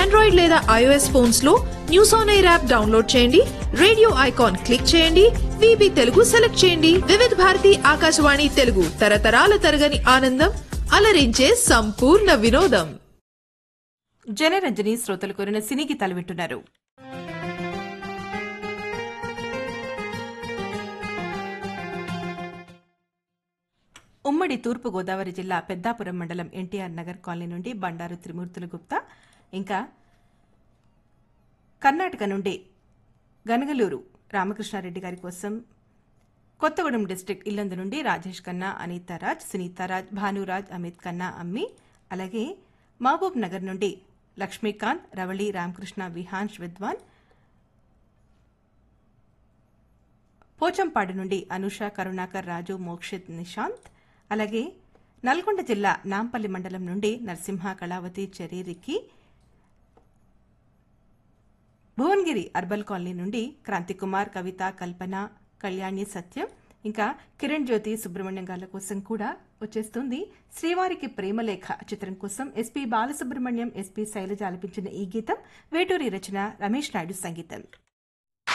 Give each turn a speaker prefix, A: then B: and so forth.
A: Android లేదా iOS phones లో news on air app download చేయండి రేడియో ఐకాన్ క్లిక్ చేయండి విబి తెలుగు సెలెక్ట్ చేయండి వివిధ భారతి ఆకాశవాణి తెలుగు తరతరాల తరగని ఆనందం అలరించే సంపూర్ణ వినోదం
B: జనరంజని శ్రోతలు కోరిన సినీ గీతాలు వింటున్నారు ఉమ్మడి తూర్పు గోదావరి జిల్లా పెద్దాపురం మండలం ఎన్టీఆర్ నగర్ కాలనీ నుండి బండారు త్రిమూర్తుల గుప్తా ఇంకా కర్ణాటక నుండి గనగలూరు రామకృష్ణారెడ్డి గారి కోసం కొత్తగూడెం డిస్టిక్ ఇల్లందు నుండి రాజేష్ ఖన్నా అనితారాజ్ సునీతారాజ్ భానురాజ్ అమిత్ ఖన్నా అమ్మి అలాగే మహబూబ్ నగర్ నుండి లక్ష్మీకాంత్ రవళి రామకృష్ణ విహాన్స్ విద్వాన్ పోచంపాడు నుండి అనుష కరుణాకర్ రాజు మోక్షిత్ నిశాంత్ అలాగే నల్గొండ జిల్లా నాంపల్లి మండలం నుండి నరసింహ కళావతి చెరీరికి భువన్గిరి అర్బల్ కాలనీ నుండి క్రాంతికుమార్ కవిత కల్పన కళ్యాణి సత్యం ఇంకా కిరణ్ జ్యోతి సుబ్రహ్మణ్యం గారి కోసం కూడా వచ్చేస్తుంది శ్రీవారికి ప్రేమలేఖ చిత్రం కోసం ఎస్పీ బాలసుబ్రహ్మణ్యం ఎస్పీ శైలజ ఆలపించిన ఈ గీతం వేటూరి రచన రమేష్ నాయుడు సంగీతం